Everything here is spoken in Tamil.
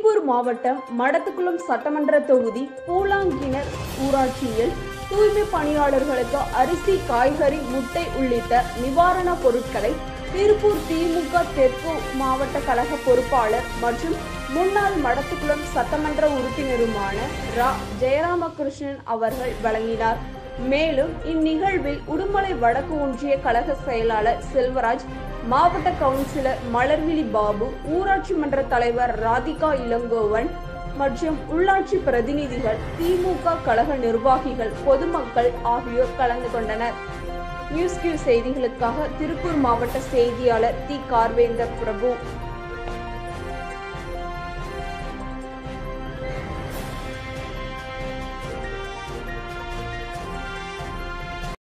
திருப்பூர் மாவட்டம் மடத்துக்குளம் சட்டமன்ற தொகுதி பூலாங்கிணர் ஊராட்சியில் தூய்மை பணியாளர்களுக்கு அரிசி காய்கறி முட்டை உள்ளிட்ட நிவாரணப் பொருட்களை திருப்பூர் திமுக தெற்கு மாவட்ட கழக பொறுப்பாளர் மற்றும் முன்னாள் மடத்துக்குளம் சட்டமன்ற உறுப்பினருமான ரா ஜெயராமகிருஷ்ணன் அவர்கள் வழங்கினார் மேலும் இந்நிகழ்வில் உடுமலை வடக்கு ஒன்றிய கழக செயலாளர் செல்வராஜ் மாவட்ட கவுன்சிலர் மலர்விழி பாபு ஊராட்சி மன்ற தலைவர் ராதிகா இளங்கோவன் மற்றும் உள்ளாட்சி பிரதிநிதிகள் திமுக கழக நிர்வாகிகள் பொதுமக்கள் ஆகியோர் கலந்து கொண்டனர் நியூஸ் கியூ செய்திகளுக்காக திருப்பூர் மாவட்ட செய்தியாளர் தி கார்வேந்தர் பிரபு